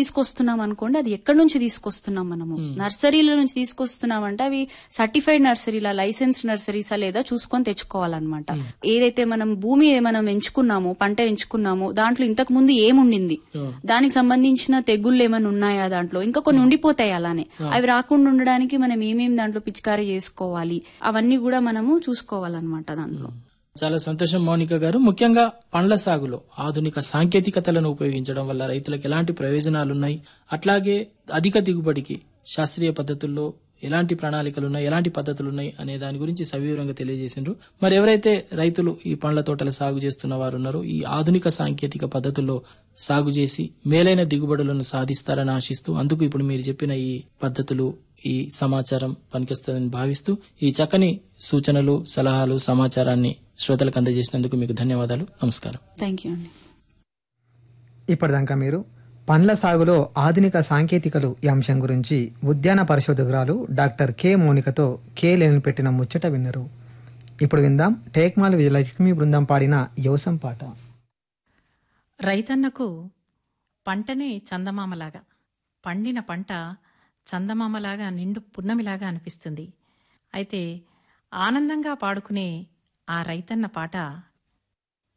తీసుకొస్తున్నాం అనుకోండి అది ఎక్కడి నుంచి తీసుకొస్తున్నాం మనము నర్సరీల నుంచి తీసుకొస్తున్నాం అంటే అవి సర్టిఫైడ్ నర్సరీలా లైసెన్స్ నర్సరీసా లేదా చూసుకొని తెచ్చుకోవాలన్నమాట ఏదైతే మనం భూమి మనం ఎంచుకున్నామో పంట ఎంచుకున్నామో దాంట్లో ఇంతకు ముందు ఏముండింది దానికి సంబంధించిన తెగుళ్ళు ఏమైనా ఉన్నాయా దాంట్లో ఇంకా కొన్ని ఉండిపోతాయి అలానే అవి రాకుండా ఉండడానికి మనం ఏమేమి దాంట్లో పిచికారీ చేసుకోవాలి అవన్నీ కూడా మనము చూసుకోవాలన్నమాట దాంట్లో చాలా సంతోషం మౌనిక గారు ముఖ్యంగా పండ్ల సాగులో ఆధునిక సాంకేతికతలను ఉపయోగించడం వల్ల రైతులకు ఎలాంటి ప్రయోజనాలున్నాయి అట్లాగే అధిక దిగుబడికి శాస్త్రీయ పద్ధతుల్లో ఎలాంటి ప్రణాళికలు ఉన్నాయి ఎలాంటి పద్ధతులు ఉన్నాయి అనే దాని గురించి సవివరంగా తెలియజేసిండ్రు మరి ఎవరైతే రైతులు ఈ పండ్ల తోటల సాగు చేస్తున్న వారు ఉన్నారో ఈ ఆధునిక సాంకేతిక పద్ధతుల్లో సాగు చేసి మేలైన దిగుబడులను సాధిస్తారని ఆశిస్తూ అందుకు ఇప్పుడు మీరు చెప్పిన ఈ పద్ధతులు ఈ సమాచారం పనికొస్తుందని భావిస్తూ ఈ చక్కని సూచనలు సలహాలు సమాచారాన్ని శ్రోతలకు అందజేసినందుకు మీకు ధన్యవాదాలు నమస్కారం థ్యాంక్ యూ అండి ఇప్పటిదాకా మీరు పండ్ల సాగులో ఆధునిక సాంకేతికలు ఈ అంశం గురించి ఉద్యాన పరిశోధకురాలు డాక్టర్ కె మౌనికతో కే లేని పెట్టిన ముచ్చట విన్నరు ఇప్పుడు విందాం టేక్మాల్ విజయలక్ష్మి బృందం పాడిన యోసం పాట రైతన్నకు పంటనే చందమామలాగా పండిన పంట చందమామలాగా నిండు పున్నమిలాగా అనిపిస్తుంది అయితే ఆనందంగా పాడుకునే ఆ రైతన్న పాట